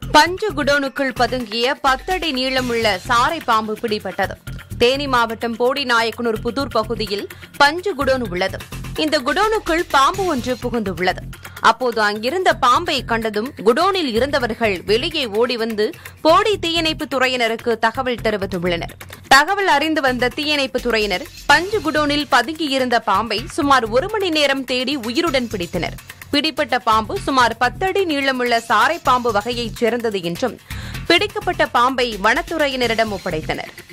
பஞ்சு குடோனுக்குள் பதுங்கிய பத்தடி நீளமுள்ள சாரை பாம்பு பிடிபட்டது தேனி மாவட்டம் போடிநாயக்கனூர் புதூர் பகுதியில் பஞ்சு குடோன் உள்ளது இந்த குடோனுக்குள் பாம்பு ஒன்று புகுந்துள்ளது அப்போது அங்கிருந்த பாம்பை கண்டதும் குடோனில் இருந்தவர்கள் வெளியே ஓடி வந்து போடி தீயணைப்பு துறையினருக்கு தகவல் தெரிவித்துள்ளனர் தகவல் அறிந்து வந்த தீயணைப்பு துறையினர் பஞ்சு குடோனில் பதுங்கியிருந்த பாம்பை சுமார் ஒரு மணி நேரம் தேடி உயிருடன் பிடித்தனர் பிடிப்பட்ட பாம்பு சுமார் பத்தடி நீளமுள்ள சாரை பாம்பு வகையைச் சேர்ந்தது என்றும் பிடிக்கப்பட்ட பாம்பை வனத்துறையினரிடம் ஒப்படைத்தனர்